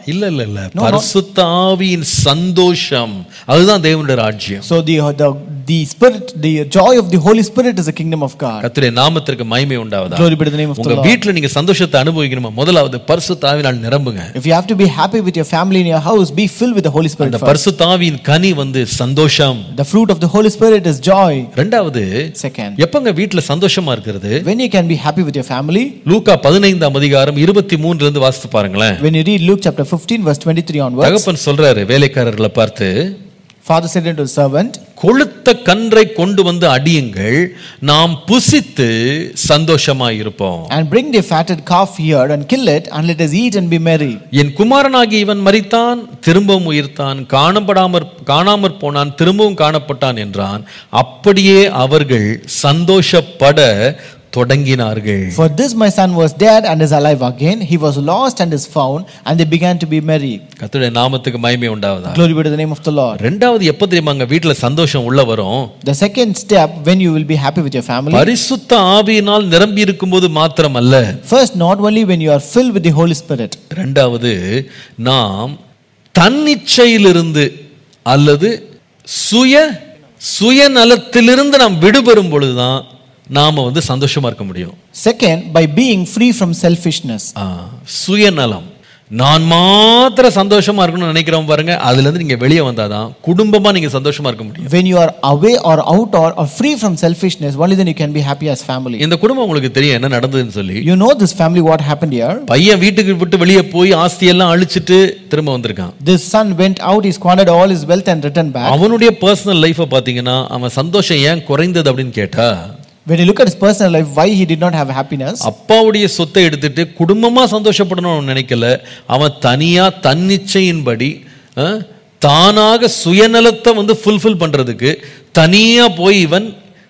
இல்ல இல்ல இல்ல பரிசுத்த ஆவியின் சந்தோஷம் அதுதான் தேவனுடைய ராஜ்யம் So the, the, the spirit, the joy of the Holy Spirit is the kingdom of God. கர்த்தருடைய நாமத்திற்கு மகிமை உண்டாவதா Glory be to the name of the உங்க Lord. வீட்டுல நீங்க சந்தோஷத்தை அனுபவிக்கணுமா முதலாவது பரிசுத்த ஆவினால் நிரம்புங்க If you have to be happy with your family in your house, be filled with the Holy Spirit அந்த first. பரிசுத்த ஆவியின் கனி வந்து சந்தோஷம் The fruit of the Holy Spirit is joy. ரெண்டாவது Second, எப்பங்க வீட்டுல சந்தோஷமா இருக்கிறது when you can be happy with your family, லூக்கா பதினைந்தாம் அதிகாரம் இருபத்தி மூணுல இருந்து வாசித்து பாருங்களேன் when you read Luke chapter 15, verse 23 onwards, தகப்பன் சொல்றாரு வேலைக்காரர்களை பார்த்து Father said unto the servant, கொழுத்த கன்றை கொண்டு வந்து அடியுங்கள் நாம் புசித்து சந்தோஷமாய் இருப்போம் And bring the fatted calf here and kill it, and let us eat and be merry. என் குமாரனாகி இவன் மரித்தான் திரும்பவும் உயிர்த்தான் காணப்படாமற் காணாமற் போனான் திரும்பவும் காணப்பட்டான் என்றான் அப்படியே அவர்கள் சந்தோஷப்பட தொடங்கினார்கள் For this my son was dead and is alive again. He was lost and is found, and they began to be merry. கர்த்தருடைய நாமத்துக்கு மகிமை உண்டாவதா Glory be to the name of the Lord. ரெண்டாவது எப்ப தெரியுமாங்க வீட்டுல சந்தோஷம் உள்ள வரும் The second step, when you will be happy with your family, பரிசுத்த ஆவியினால் நிரம்பி இருக்கும்போது மாத்திரமல்ல first, not only when you are filled with the Holy Spirit, ரெண்டாவது நாம் தன்னிச்சையிலிருந்து அல்லது சுய சுயநலத்திலிருந்து நாம் விடுபெறும் பொழுதுதான் நாம வந்து சந்தோஷமா இருக்க முடியும் second, by being free from selfishness. ஆ, சுயநலம் நான் மாத்திர சந்தோஷமா இருக்கணும்னு நினைக்கிறவன் பாருங்க அதுல இருந்து நீங்க வெளியே வந்தாதான் குடும்பமா நீங்க சந்தோஷமா இருக்க முடியும் When you are away or out or, or free from selfishness, only then you can be happy as family. இந்த குடும்பம் உங்களுக்கு தெரியும் என்ன நடந்ததுன்னு சொல்லி You know this family, what happened here? பையன் வீட்டுக்கு விட்டு வெளியே போய் ஆஸ்தி எல்லாம் அழிச்சிட்டு திரும்ப வந்திருக்கான் This son went out, he squandered all his wealth and returned back. அவனுடைய பர்சனல் லைஃபை பாத்தீங்கன்னா அவன் சந்தோஷம் ஏன் குறைந்தது அப்படின்னு கேட்டா When you look at his personal life, why he did not have happiness? அப்பாவுடைய சொத்தை எடுத்துட்டு குடும்பமா சந்தோஷப்படணும்னு அவன் நினைக்கல அவன் தனியா தன்னிச்சையின்படி அஹ், தானாக சுயநலத்தை வந்து ஃபுல்ஃபில் பண்றதுக்கு தனியா போய் இவன்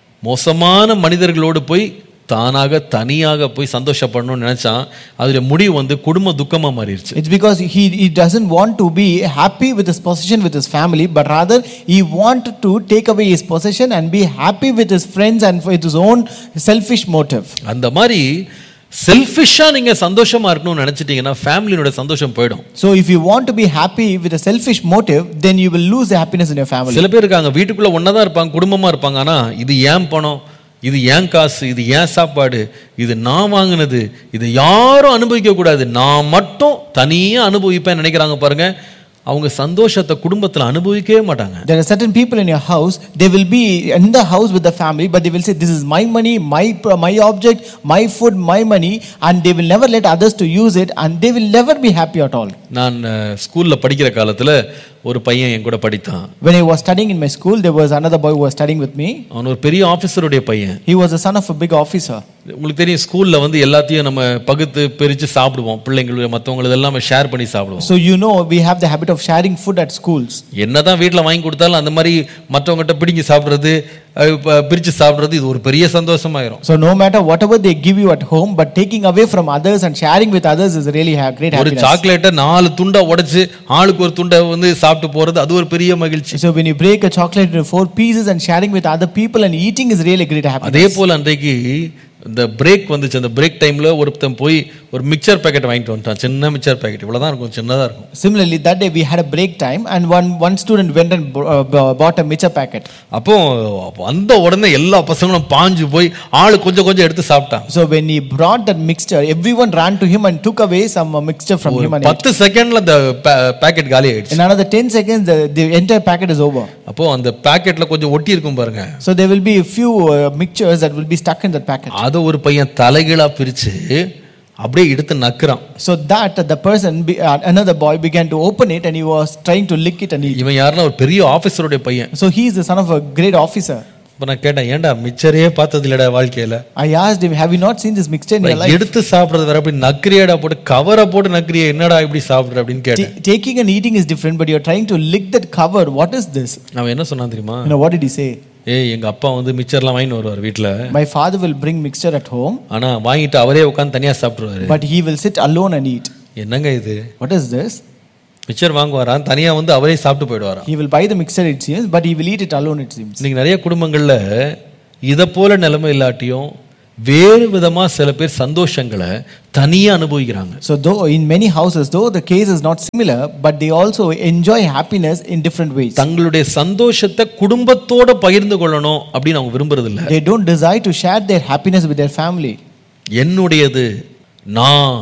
மோசமான மனிதர்களோடு போய் தானாக தனியாக போய் சந்தோஷப்படணும்னு நினைச்சான் அதுல முடிவு வந்து குடும்ப துக்கமா மாறிடுச்சு It's because he, he doesn't want to be happy with his possession with his family, but rather he wanted to take away his possession and be happy with his friends and with his own selfish motive. அந்த மாதிரி செல்ஃபிஷா நீங்க சந்தோஷமா இருக்கணும்னு நினைச்சிட்டீங்கன்னா ஃபேமிலியோட சந்தோஷம் போயிடும் So if you want to be happy with a selfish motive, then you will lose the happiness in your family. சில பேர் இருக்காங்க வீட்டுக்குள்ள ஒன்னதான் இருப்பாங்க குடும்பமா இருப்பாங்க ஆனா இது ஏன் பணம் இது ஏன் காசு இது ஏன் சாப்பாடு இது நான் வாங்கினது இது யாரும் அனுபவிக்க கூடாது நான் மட்டும் தனியா அனுபவிப்பேன் நினைக்கிறாங்க பாருங்க அவங்க சந்தோஷத்தை குடும்பத்துல அனுபவிக்கவே மாட்டாங்க There are certain people in your house, they will be in the house with the family, but they will say, This is my money, my, my object, my food, my money, and they will never let others to use it, and they will never be happy at all. நான் அஹ், ஸ்கூல்ல படிக்கிற காலத்துல ஒரு பையன் என் கூட படித்தான் When I was studying in my school, there was another boy who was studying with me. அவன் ஒரு பெரிய ஆபீசருடைய பையன் He was the son of a big officer. உங்களுக்கு தெரியும் ஸ்கூல்ல வந்து எல்லாத்தையும் நம்ம பகுத்து பிரிச்சு சாப்பிடுவோம் பிள்ளைங்க மற்றவங்க இதெல்லாம் ஷேர் பண்ணி சாப்பிடுவோம் So you know we have the habit of sharing food at schools. என்னதான் வீட்டில் வாங்கி கொடுத்தாலும் அந்த மாதிரி மற்றவங்ககிட்ட பிடிங்கி சாப்பிட்றது அஹ், ப- பிரிச்சு சாப்பிட்றது இது ஒரு பெரிய சந்தோஷமாயிரும் So no matter whatever they give you at home, but taking away from others and sharing with others is really a great ஒரு happiness. சாக்லேட்டை நாலு துண்டா உடைச்சு ஆளுக்கு ஒரு துண்டை வந்து சாப்பிட்டு போறது அது ஒரு பெரிய மகிழ்ச்சி So when you break a chocolate into four pieces and sharing with other people and eating is really a great happiness. அதே போல அன்றைக்கு இந்த பிரேக் வந்துச்சு அந்த பிரேக் டைம்ல ஒருத்தன் போய் ஒரு மிக்சர் பேக்கெட் வாங்கிட்டு வந்துட்டான் சின்ன மிக்சர் பேக்கெட் இவ்வளவுதான் இருக்கும் சின்னதா இருக்கும் Similarly, that day we had a break time and one, one student went and b- uh, b- bought a mixture packet. அப்போ வந்த உடனே எல்லா பசங்களும் பாஞ்சு போய் ஆளு கொஞ்சம் கொஞ்சம் எடுத்து சாப்பிட்டான் So when he brought that mixture, everyone ran to him and took away some uh, mixture from him and ate. பத்து செகண்ட்ல அந்த பேக்கெட் காலி ஆயிடுச்சு In another 10 seconds, the, the entire packet is over. அப்போ அந்த பேக்கெட்ல கொஞ்சம் ஒட்டி இருக்கும் பாருங்க So there will be a few uh, mixtures that will be stuck in that packet. அதை ஒரு பையன் தலைகீழா பிரிச்சு அப்படியே எடுத்து நக்குறான் So that uh, the person, be, uh, another boy began to open it and he was trying to lick it and eat. இவன் யாருன்னா ஒரு பெரிய ஆபீசருடைய பையன் So he is the son of a great officer. இப்ப நான் கேட்டேன் ஏன்டா மிச்சரே பார்த்தது இல்லடா வாழ்க்கையில I asked him, Have you not seen this mixture in your life? எடுத்து சாப்பிடுறது வேற அப்படி நக்கிரியாடா போட்டு கவரை போட்டு நக்கிரியா என்னடா இப்படி சாப்பிடுற அப்படின்னு கேட்டேன் Ta- taking and eating is different, but you're trying to lick that cover. What is this? அவன் என்ன சொன்னான் தெரியுமா You know, what did he say? ஏய் எங்க அப்பா வந்து மிச்சர்லாம் வாங்கிட்டு வருவார் வீட்டுல My father will bring mixture at home, ஆனா வாங்கிட்டு அவரே உட்காந்து தனியா சாப்பிடுவாரு but he will sit alone and eat. என்னங்க இது What is this? மிச்சர் வாங்குவாராம் தனியா வந்து அவரே சாப்பிட்டு போயிடுவாராம் He will buy the mixture, it seems, but he will eat it alone, it seems. இன்னைக்கு நிறைய குடும்பங்கள்ல இதை போல நிலைமை இல்லாட்டியும் வேறு விதமா சில பேர் சந்தோஷங்களை தனியா அனுபவிக்கிறாங்க So, though in many houses, though the case is not similar, but they also enjoy happiness in different ways. தங்களுடைய சந்தோஷத்தை குடும்பத்தோட பகிர்ந்து கொள்ளணும் அப்படின்னு அவங்க விரும்புறது இல்ல They don't desire to share their happiness with their family. என்னுடையது நான்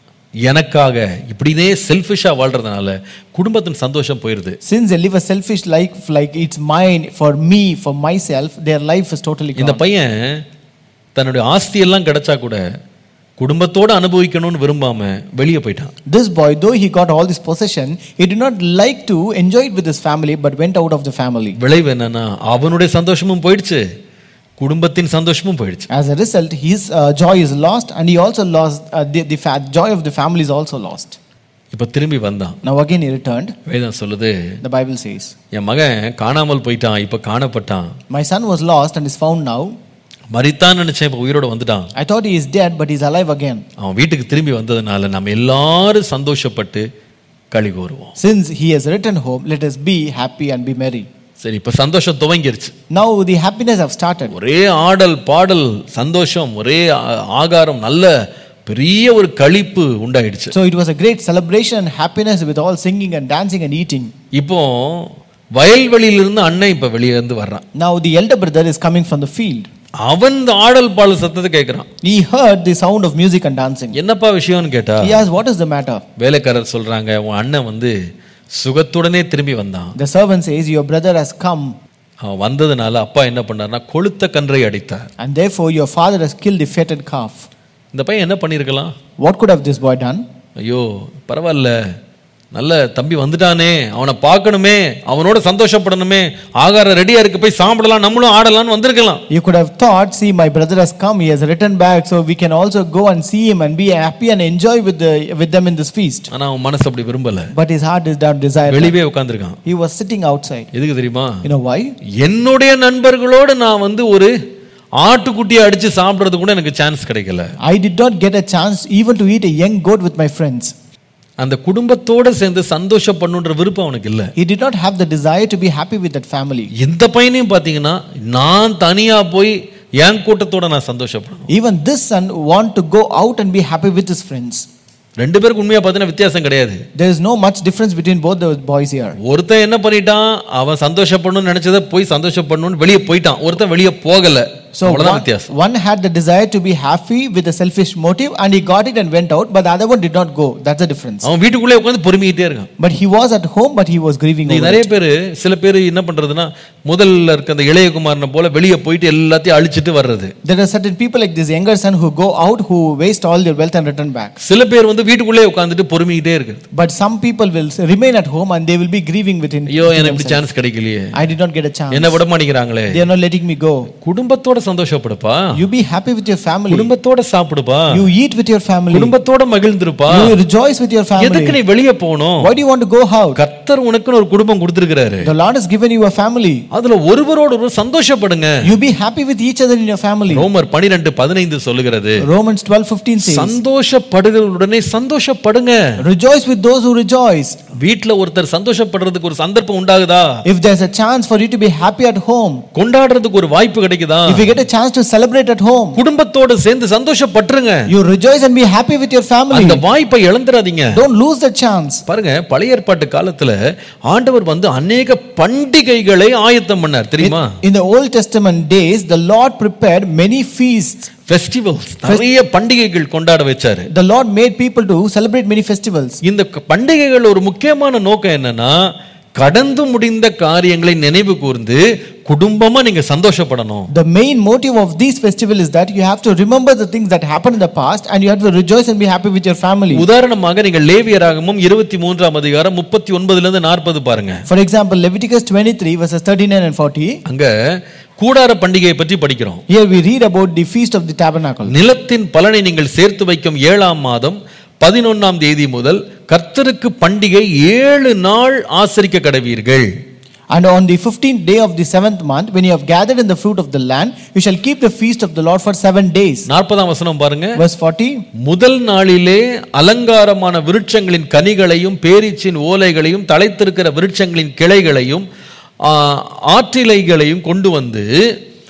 எனக்காக இப்படினே செல்ஃபிஷா வாழ்றதுனால குடும்பத்தின் சந்தோஷம் போயிருது Since they live a selfish life, like it's mine, for me, for myself, their life is totally இந்த gone. பையன் தன்னுடைய ஆஸ்தி எல்லாம் கிடைச்சா கூட குடும்பத்தோட அனுபவிக்கணும்னு விரும்பாம வெளியே போயிட்டான் This boy, though he got all this possession, he did not like to enjoy it with his family, but went out of the family. விளைவு என்னன்னா அவனுடைய சந்தோஷமும் போயிடுச்சு குடும்பத்தின் சந்தோஷமும் போயிடுச்சு As a result, his uh, joy is lost, and he also lost uh, the, the fa- joy of the family is also lost. இப்ப திரும்பி வந்தான் Now again he returned. வேதம் சொல்லுது The Bible says, என் மகன் காணாமல் போயிட்டான் இப்ப காணப்பட்டான் "My son was lost and is found now. மரித்தான் நினைச்சேன் இப்ப உயிரோட வந்துட்டான் I thought he is dead, but he's alive again." அவன் வீட்டுக்கு திரும்பி வந்ததுனால நம்ம எல்லாரும் சந்தோஷப்பட்டு களி கூறுவோம் Since he has returned home, let us be happy and be merry. சரி இப்ப சந்தோஷம் துவங்கிருச்சு Now the happiness have started. ஒரே ஆடல் பாடல் சந்தோஷம் ஒரே ஆ- ஆகாரம் நல்ல பெரிய ஒரு களிப்பு உண்டாயிடுச்சு So it was a great celebration and happiness with all singing and dancing and eating. இப்போ வயல்வெளியிலிருந்து அண்ணன் இப்ப வெளியே இருந்து வர்றான் Now the elder brother is coming from the field. அவன் இந்த ஆடல் பாடல் சத்தத்தை கேட்கிறான் He heard the sound of music and dancing. என்னப்பா விஷயம்னு கேட்டா He asked, What is the matter? வேலைக்காரர் சொல்றாங்க உன் அண்ணன் வந்து சுகத்துடனே திரும்பி வந்தான் The servant says, Your brother has come, அவன் வந்ததுனால அப்பா என்ன பண்ணார்னா கொளுத்த கன்றை அடித்தார் and therefore your father has killed the fatted calf. இந்த பையன் என்ன பண்ணியிருக்கலாம் What could have this boy done? ஐயோ பரவாயில்ல நல்ல தம்பி வந்துட்டானே அவனை பார்க்கணுமே அவனோட சந்தோஷப்படணுமே ஆகாரம் ரெடியா இருக்கு போய் சாப்பிடலாம் நம்மளும் ஆடலாம்னு வந்திருக்கலாம் You could have thought, See, my brother has come, he has returned back, so we can also go and see him and be happy and enjoy with, the, with them in this feast. ஆனா அவன் மனசு அப்படி விரும்பல But his heart is not desire. வெளியவே உட்காந்துருக்கான் He was sitting outside. எதுக்கு தெரியுமா You know why? என்னுடைய நண்பர்களோடு நான் வந்து ஒரு ஆட்டுக்குட்டியை அடிச்சு சாப்பிடுறது கூட எனக்கு சான்ஸ் கிடைக்கல I did not get a chance even to eat a young goat with my friends. அந்த குடும்பத்தோட சேர்ந்து சந்தோஷப்படணுன்ற விருப்பம் அவனுக்கு இல்ல He did not have the desire to be happy with that family. இந்த பையனையும் பாத்தீங்கன்னா நான் தனியா போய் என் கூட்டத்தோட நான் சந்தோஷப்படணும் Even this son want to go out and be happy with his friends. ரெண்டு பேருக்கு உண்மையா பார்த்தீங்கன்னா வித்தியாசம் கிடையாது There is no much difference between both the boys here. ஒருத்தன் என்ன பண்ணிட்டான் அவன் சந்தோஷப்படணும்னு நினைச்சதை போய் சந்தோஷப்படணும்னு வெளியே போயிட்டான் ஒருத்தன் வெளியே போகல So அவ்வளவுதான் one, வித்தியாசம் one had the desire to be happy with a selfish motive and he got it and went out, but the other one did not go. That's the difference. அவன் வீட்டுக்குள்ளே உட்காந்து பொறுமிக்கிட்டே இருக்கான் But he was at home, but he was grieving. இன்னைக்கு over நிறைய it. பேர் சில பேர் என்ன பண்றதுன்னா முதல்ல இருக்க அந்த இளையகுமாரனை போல வெளியே போயிட்டு எல்லாத்தையும் அழிச்சிட்டு வர்றது There are certain people like this younger son who go out, who waste all their wealth and return back. சில பேர் வந்து வீட்டுக்குள்ளே உட்காந்துட்டு பொறுமிக்கிட்டே இருக்கிறது But some people will remain at home and they will be grieving within. ஐயோ within எனக்கு இப்படி themselves. Chance கிடைக்கலையே I did not get a chance. என்ன விட மாட்டேங்கிறாங்களே They are not letting me go. குடும்பத்தோட சந்தோஷப்படுப்பா You be happy with your family. குடும்பத்தோட சாப்பிடுப்பா You eat with your family. குடும்பத்தோட மகிழ்ந்திருப்பா You rejoice with your எதுக்கு family. நீ வெளியே போகணும் Why do you want to go out? கர்த்தர் உனக்குன்னு ஒரு குடும்பம் கொடுத்திருக்கிறாரு The Lord has given you a family. அதுல ஒருவரோட ஒருவர் சந்தோஷப்படுங்க You be happy with each other in your family. ரோமர் பனிரெண்டு பதினைந்து சொல்லுகிறது Romans 12 15 says, சந்தோஷப்படுகிறவுடனே சந்தோஷப்படுங்க Rejoice with those who rejoice. வீட்ல ஒருத்தர் சந்தோஷப்படுறதுக்கு ஒரு சந்தர்ப்பம் உண்டாகுதா If there's a chance for you to be happy at home, கொண்டாடுறதுக்கு ஒரு வாய்ப்பு கிடைக்குதா if you get a chance to celebrate at home, குடும்பத்தோட சேர்ந்து சந்தோஷப்பட்டுருங்க you rejoice and be happy with your family. அந்த வாய்ப்பை இழந்துடாதீங்க Don't lose the chance. பாருங்க பழைய ஏற்பாட்டு காலத்துல ஆண்டவர் வந்து அநேக பண்டிகைகளை ஆயத்தம் பண்ணார் தெரியுமா In the Old Testament days, the Lord prepared many feasts. Festivals நிறைய பண்டிகைகள் கொண்டாட வச்சாரு The Lord made people to celebrate many festivals. இந்த க- பண்டிகைகள் ஒரு முக்கியமான நோக்கம் என்னன்னா கடந்து முடிந்த காரியங்களை நினைவு கூர்ந்து குடும்பமா நீங்க சந்தோஷப்படணும் The main motive of these festivals is that you have to remember the things that happened in the past and you have to rejoice and be happy with your family. உதாரணமாக நீங்கள் லேவியராகமும் இருபத்தி மூன்றாம் அதிகாரம் முப்பத்தி ஒன்பதுல இருந்து நாற்பது பாருங்க For example, Leviticus 23 verses 39 and 40. அங்க கூடார பண்டிகையை பற்றி படிக்கிறோம் Here we read about the feast of the tabernacle. நிலத்தின் பலனை நீங்கள் சேர்த்து வைக்கும் ஏழாம் மாதம் பதினொன்னாம் தேதி முதல் கர்த்தருக்கு பண்டிகை ஏழு நாள் ஆசரிக்க கடவீர்கள் And on the 15th day of the seventh month, when you have gathered in the fruit of the land, you shall keep the feast of the Lord for seven days. நாற்பதாம் வசனம் பாருங்க Verse 40. முதல் நாளிலே அலங்காரமான விருட்சங்களின் கனிகளையும் பேரீச்சின் ஓலைகளையும் தழைத்திருக்கிற விருட்சங்களின் கிளைகளையும் ஆ, ஆற்றிலைகளையும் கொண்டு வந்து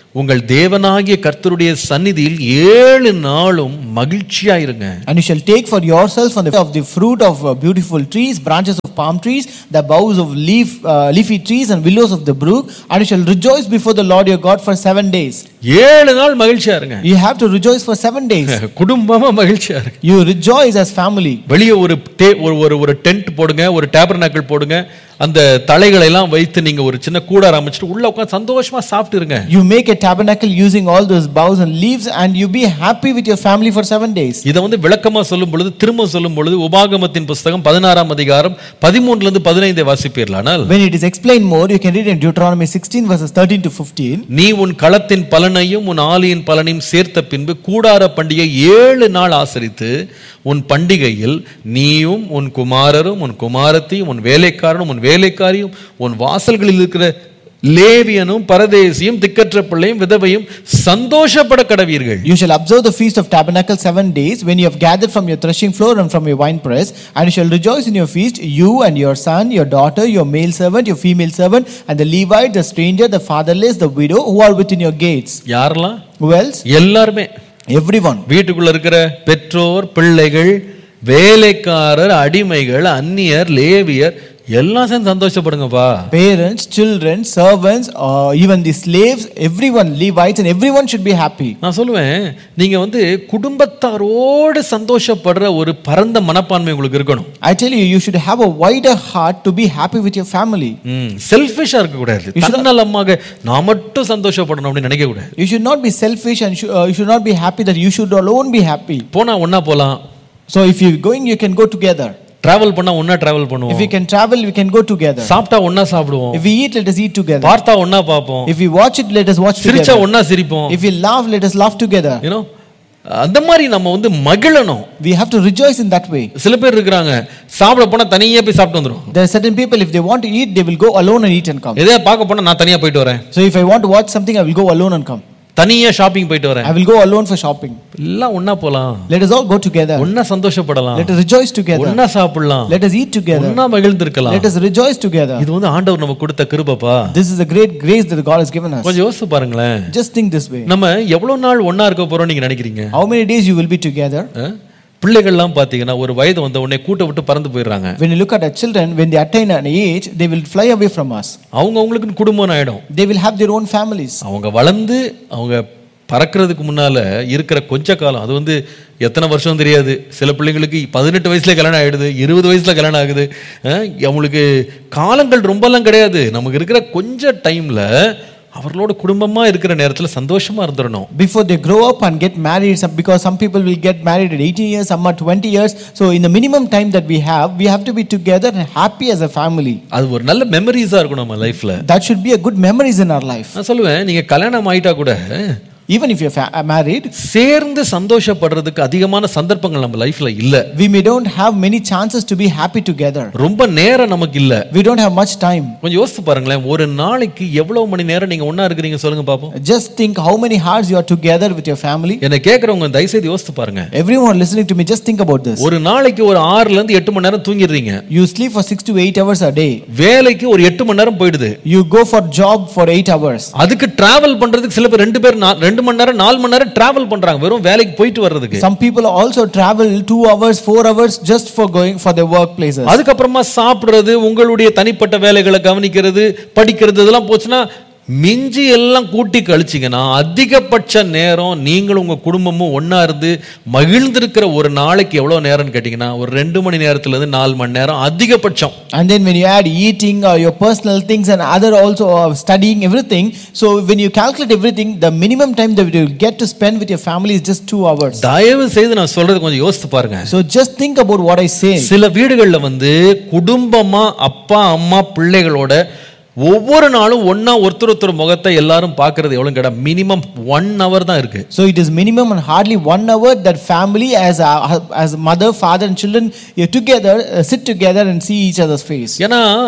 உங்கள் தேவனாகிய கர்த்தருடைய சந்நிதியில் ஏழு நாளும் மகிழ்ச்சியா இருங்க And you shall take for yourself from the, of the fruit of uh, beautiful trees, branches of palm trees, the boughs of leaf, uh, leafy trees, and willows of the brook, and you shall rejoice before the Lord your God for seven days. ஏழு நாள் மகிழ்ச்சியா இருங்க You have to rejoice for seven days. குடும்பமா மகிழ்ச்சியா இருங்க You rejoice as family. வெளியே ஒரு டே ஒரு ஒரு ஒரு டென்ட் போடுங்க ஒரு டேபர்நாக்கிள் போடுங்க அந்த தலைகளை எல்லாம் வைத்து நீங்க ஒரு சின்ன கூடார அமைச்சிட்டு உள்ள உட்காந்து சந்தோஷமா சாப்பிட்டு இருங்க You make a tabernacle using all those boughs and leaves, and you be happy with your family for seven days. இதை வந்து விளக்கமா சொல்லும் பொழுது திரும்ப சொல்லும் பொழுது உபாகமத்தின் புஸ்தகம் பதினாறாம் அதிகாரம் பதிமூணுல இருந்து பதினைந்தை வாசிப்பீர்களானால் When it is explained more, you can read in Deuteronomy 16, verses 13 to 15. நீ உன் களத்தின் பலனையும் உன் ஆலியின் பலனையும் சேர்த்த பின்பு கூடார பண்டிகை ஏழு நாள் ஆசரித்து உன் பண்டிகையில் நீயும் உன் குமாரரும் உன் குமாரத்தையும் உன் வேலைக்காரனும் உன் வேலைக்காரியும் உன் வாசல்களில் இருக்கிற லேவியனும் பரதேசியும் திக்கற்ற பிள்ளையும் விதவையும் சந்தோஷப்பட கடவீர்கள் You shall observe the feast of tabernacle seven days when you have gathered from your threshing floor and from your winepress, and you shall rejoice in your feast, you and your son, your daughter, your male servant, your female servant, and the Levite, the stranger, the fatherless, the widow, who are within your gates. யாரெல்லாம் Who else? எல்லாருமே Everyone. வீட்டுக்குள்ள இருக்கிற பெற்றோர் பிள்ளைகள் வேலைக்காரர் அடிமைகள் அந்நியர் லேவியர் எல்லாம் சேர்ந்து சந்தோஷப்படுங்கப்பா Parents, children, servants, uh, even the slaves, everyone, Levites, and everyone should be happy. நான் சொல்லுவேன் நீங்க வந்து குடும்பத்தாரோடு சந்தோஷப்படுற ஒரு பரந்த மனப்பான்மை உங்களுக்கு இருக்கணும் I tell you, you should have a wider heart to be happy with your family. செல்ஃபிஷா இருக்க கூடாது தன்னலமாக நான் மட்டும் சந்தோஷப்படணும் அப்படின்னு நினைக்க கூடாது You should not be selfish and shou- uh, you should not be happy that you should alone be happy. போனா ஒண்ணா போலாம் So if you're going, you can go together. Travel பண்ணா ஒண்ணா டிராவல் If பண்ணுவோம் we can travel, we can go together. சாப்பிட்டா ஒண்ணா சாப்பிடுவோம் If we eat, let us eat together. பார்த்தா ஒண்ணா பார்ப்போம் If we watch it, let us watch சிரிச்சா together. ஒண்ணா சிரிப்போம் If we laugh, let us laugh together. You know அந்த மாதிரி நம்ம வந்து மகிழணும் We have to rejoice in that way. சில பேர் இருக்கிறாங்க சாப்பிட போனா தனியா போய் சாப்பிட்டு வந்துரும் There are certain people, if they want to eat, they will go alone and eat and come. எதையா பார்க்க போனா நான் தனியா போயிட்டு வரேன் So if I want to watch something, I will go alone and come. தனியா ஷாப்பிங் போயிட்டு வரேன் I will go alone for shopping. எல்லாம் ஒண்ணா போலாம் Let us all go together. ஒண்ணா சந்தோஷப்படலாம் Let us rejoice together. ஒண்ணா சாப்பிடலாம் Let us eat together. ஒண்ணா மகிழ்ந்திருக்கலாம் Let us rejoice together. இது வந்து ஆண்டவர் நமக்கு கொடுத்த கிருபப்பா This is a great grace that God has given us. கொஞ்சம் யோசிச்சு பாருங்களேன் Just think this way. நம்ம எவ்வளவு நாள் ஒண்ணா இருக்க போறோம் நீங்க நினைக்கிறீங்க How many days you will be together? அஹ்? பிள்ளைகள்லாம் பாத்தீங்கன்னா ஒரு வயது வந்த உடனே கூட்ட விட்டு பறந்து போயிடுறாங்க When you look at our children, when they attain an age, they will fly away from us. அவங்க அவங்களுக்கு குடும்பம் ஆயிடும் They will have their own families. அவங்க வளர்ந்து அவங்க பறக்கிறதுக்கு முன்னால இருக்கிற கொஞ்ச காலம் அது வந்து எத்தனை வருஷம் தெரியாது சில பிள்ளைங்களுக்கு பதினெட்டு வயசுல கல்யாணம் ஆயிடுது இருபது வயசுல கல்யாணம் ஆகுது அஹ், அவங்களுக்கு காலங்கள் ரொம்பலாம் கிடையாது நமக்கு இருக்கிற கொஞ்ச டைம்ல அவர்களோட குடும்பமா இருக்கிற நேரத்துல சந்தோஷமா இருந்துடணும் Before they grow up and get married, some, because some people will get married at 18 years, some are 20 years. So, in the minimum time that we have, we have to be together and happy as a family. அது ஒரு நல்ல மெமரிஸா இருக்கும் நம்ம லைஃப்ல That should be a good memories in our life. நான் சொல்லுவேன் நீங்க கல்யாணம் ஆயிட்டா கூட Even if you're fa- married, சேர்ந்து சந்தோஷப்படுறதுக்கு அதிகமான சந்தர்ப்பங்கள் நம்ம லைஃப்ல இல்ல we may don't have many chances to be happy together. ரொம்ப நேரம் நமக்கு இல்ல We don't have much time. கொஞ்சம் யோசித்து பாருங்களேன் ஒரு நாளைக்கு எவ்வளவு மணி நேரம் நீங்க ஒண்ணா இருக்கிறீங்க சொல்லுங்க பாப்போம் Just think how many hours you are together with your family. என்னை கேட்கறவங்க தயவுசெய்து யோசித்து பாருங்க Everyone listening to me, just think about this. ஒரு நாளைக்கு ஒரு ஆறுல இருந்து எட்டு மணி நேரம் தூங்கிடுறீங்க You sleep for six to eight hours a day. வேலைக்கு ஒரு எட்டு மணி நேரம் போயிடுது You go for job for eight hours. அதுக்கு டிராவல் பண்றதுக்கு சில பேர் ரெண்டு பேர் நா- ரெண்டு மணி நேரம் நாலு மணி நேரம் டிராவல் பண்றாங்க வெறும் வேலைக்கு போயிட்டு வர்றதுக்கு Some people also travel two hours, four hours just for going for their workplaces. அதுக்கப்புறமா சாப்பிடுறது உங்களுடைய தனிப்பட்ட வேலைகளை கவனிக்கிறது படிக்கிறது இதெல்லாம் போச்சுன்னா மிஞ்சி எல்லாம் கூட்டி கழிச்சிங்கன்னா அதிகபட்ச நேரம் நீங்களும் உங்க குடும்பமும் ஒண்ணா இருந்து மகிழ்ந்திருக்கிற ஒரு நாளைக்கு எவ்வளவு நேரம்னு கேட்டிங்கன்னா ஒரு ரெண்டு மணி நேரத்துல இருந்து நாலு மணி நேரம் அதிகபட்சம் And then when you add eating or your personal things and other also uh, studying everything, so when you calculate everything, the minimum time that you get to spend with your family is just two hours. தயவு செய்து நான் சொல்றது கொஞ்சம் யோசித்து பாருங்க So just think about what I say. சில வீடுகள்ல வந்து குடும்பமா அப்பா அம்மா பிள்ளைகளோட ஒவ்வொரு நாளும் ஒண்ணா ஒருத்தர் ஒருத்தர் முகத்தை எல்லாரும் பார்க்கிறது எவ்வளவு கேட்டா மினிமம் ஒன் ஹவர் தான் இருக்கு So it is minimum and hardly one hour that family as a, as mother, father and children you together uh, sit together and see each other's face. ஏன்னா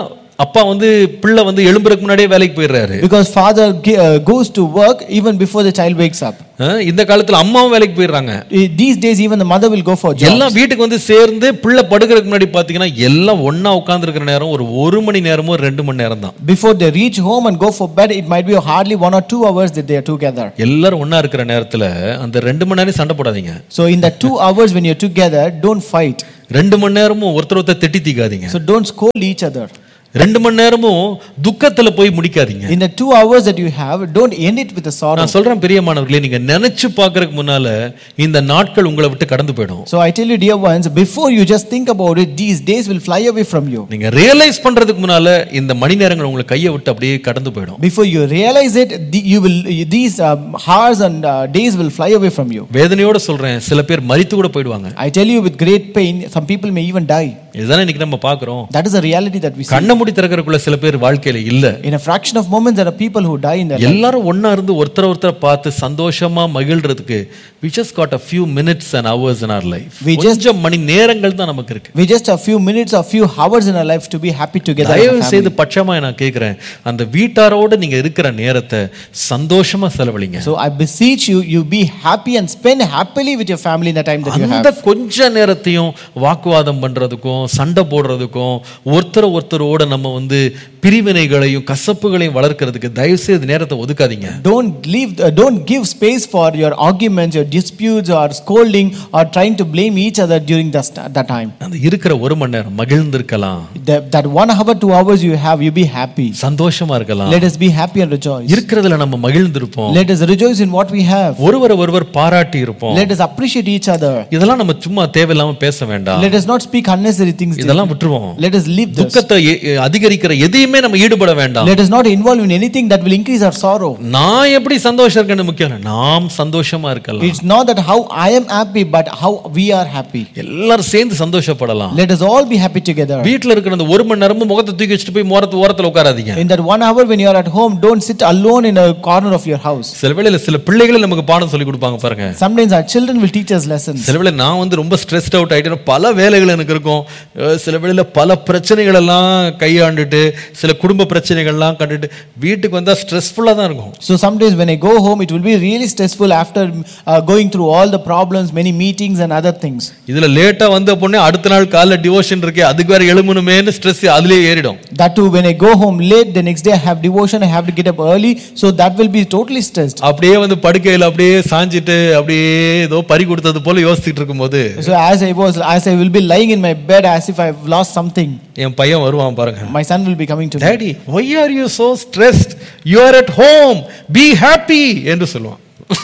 அப்பா வந்து பிள்ளை வந்து எழும்புறதுக்கு முன்னாடியே வேலைக்கு போயிடுறாரு Because father gi- uh, goes to work even before the child wakes up. அஹ் இந்த காலத்துல அம்மாவும் வேலைக்கு போயிடுறாங்க Eh, These days, even the mother will go for job. எல்லாம் வீட்டுக்கு வந்து சேர்ந்து பிள்ளை படுக்கிறதுக்கு முன்னாடி பாத்தீங்கன்னா எல்லாம் ஒண்ணா உட்கார்ந்து நேரம் ஒரு ஒரு மணி நேரமோ ரெண்டு மணி நேரம் தான் Before they reach home and go for bed, it might be hardly one or two hours that they are together. எல்லாரும் ஒண்ணா இருக்கிற நேரத்துல அந்த ரெண்டு மணி நேரம் சண்டை போடாதீங்க So, in the two hours when you're together, don't fight. ரெண்டு மணி நேரமும் ஒருத்தர் ஒருத்தர் திட்டி தீக்காதீங்க So, don't scold each other. ரெண்டு மணி நேரமும் துக்கத்துல போய் முடிக்காதீங்க In the two hours that you have, don't end it with a sorrow. நான் சொல்றேன் பிரியமானவர்களே நீங்க நினைச்சு பார்க்கறதுக்கு முன்னால இந்த நாட்கள் உங்களை விட்டு கடந்து போயிடும் So, I tell you, dear ones, before you just think about it, these days will fly away from you. நீங்க ரியலைஸ் பண்றதுக்கு முன்னால இந்த மணி நேரங்கள் உங்களை கையை விட்டு அப்படியே கடந்து போயிடும் Before you realize it, the, you will these um, hours and uh, days will fly away from you. வேதனையோட சொல்றேன் சில பேர் மரித்து கூட போயிடுவாங்க I tell you with great pain, some people may even die. இதுதானே இன்னைக்கு நம்ம பார்க்கிறோம் That is a reality that we see. கண்ணை மூடி திறக்கறதுக்குள்ள சில பேர் வாழ்க்கையில இல்ல In a fraction of moments, there are people who die in their life. எல்லாரும் ஒண்ணா இருந்து ஒருத்தர ஒருத்தர பார்த்து சந்தோஷமா மகிழ்றதுக்கு we just got a few minutes and hours in our life We just- கொஞ்சம் மணி நேரங்கள் தான் நமக்கு இருக்கு We just have few minutes or few hours in our life to be happy together. as a தயவு family. செய்து பட்சமா நான் கேட்கிறேன் அந்த வீட்டாரோட நீங்க இருக்கிற நேரத்தை சந்தோஷமா செலவழிங்க So I beseech you, you be happy and spend happily with your family in the time that you have. அந்த கொஞ்ச நேரத்தையும் வாக்குவாதம் பண்றதுக்கும் சண்டை போடுறதுக்கும் ஒருத்தர் ஒருத்தரோட நம்ம வந்து பிரிவினைகளையும் கசப்புகளையும் வளர்க்கறதுக்கு தயவு செய்து நேரத்தை ஒதுக்காதீங்க Don't leave, uh, don't give space for your arguments, your disputes, or scolding, or trying to blame each other during that, that time. அந்த இருக்கிற ஒரு மணி நேரம் மகிழ்ந்திருக்கலாம் That, that one hour, two hours you have, you be happy. சந்தோஷமா இருக்கலாம் Let us be happy and rejoice. இருக்கிறதுல நம்ம மகிழ்ந்திருப்போம் Let us rejoice in what we have. ஒருவரை ஒருவர் பாராட்டி இருப்போம் Let us appreciate each other. இதெல்லாம் நம்ம சும்மா தேவையில்லாம பேச வேண்டாம் Let us not speak unnecessary things. இதெல்லாம் விட்டுருவோம் Let us leave this. துக்கத்தை எ- எ- அதிகரிக்கிற எதையுமே நம்ம ஈடுபட வேண்டாம் Let us not involve in anything that will increase our sorrow. நான் எப்படி சந்தோஷம் இருக்கேன்னு முக்கியம் இல்ல. நாம் சந்தோஷமா இருக்கலாம் It's not that how I am happy, but how we are happy. எல்லாரும் சேர்ந்து சந்தோஷப்படலாம் Let us all be happy together. வீட்டுல இருக்கிற அந்த ஒரு மணி நேரமும் முகத்தை தூக்கி வச்சுட்டு போய் மோரத்து ஓரத்துல உட்காராதீங்க In that one hour when you are at home, don't sit alone in a corner of your house. சில வேளையில சில பிள்ளைகளே நமக்கு பாடம் சொல்லி கொடுப்பாங்க பாருங்க Sometimes our children will teach us lessons. சில வேளை நான் வந்து ரொம்ப ஸ்ட்ரெஸ்ட் அவுட் ஆயிட்டேன் பல வேலைகள் எனக்கு இருக்கும் அஹ் சில வேளையில பல பிரச்சனைகள் எல்லாம் கையாண்டுட்டு சில குடும்ப பிரச்சனைகள்லாம் கண்டுட்டு வீட்டுக்கு வந்தா ஸ்ட்ரெஸ்ஃபுல்லா தான் இருக்கும் So sometimes when I go home, it will be really stressful after uh, going through all the problems, many meetings and other things. இதுல லேட்டா வந்த பொண்ணே அடுத்த நாள் காலைல டிவோஷன் இருக்கே அதுக்கு வேற எழுமணுமேன்னு ஸ்ட்ரெஸ் அதுலயே ஏறிடும் That too, when I go home late, the next day I have devotion, I have to get up early, so that will be totally stressed. அப்படியே வந்து படுக்கையில அப்படியே சாஞ்சிட்டு அப்படியே ஏதோ பறி கொடுத்தது போல யோசிச்சுட்டு இருக்கும்போது So as I was, as I will be lying in my bed as if I've lost something, என் பையன் வருவான் பாருங்க my son will be coming to me. Daddy why are you so stressed you are at home be happy என்று சொல்லுவான்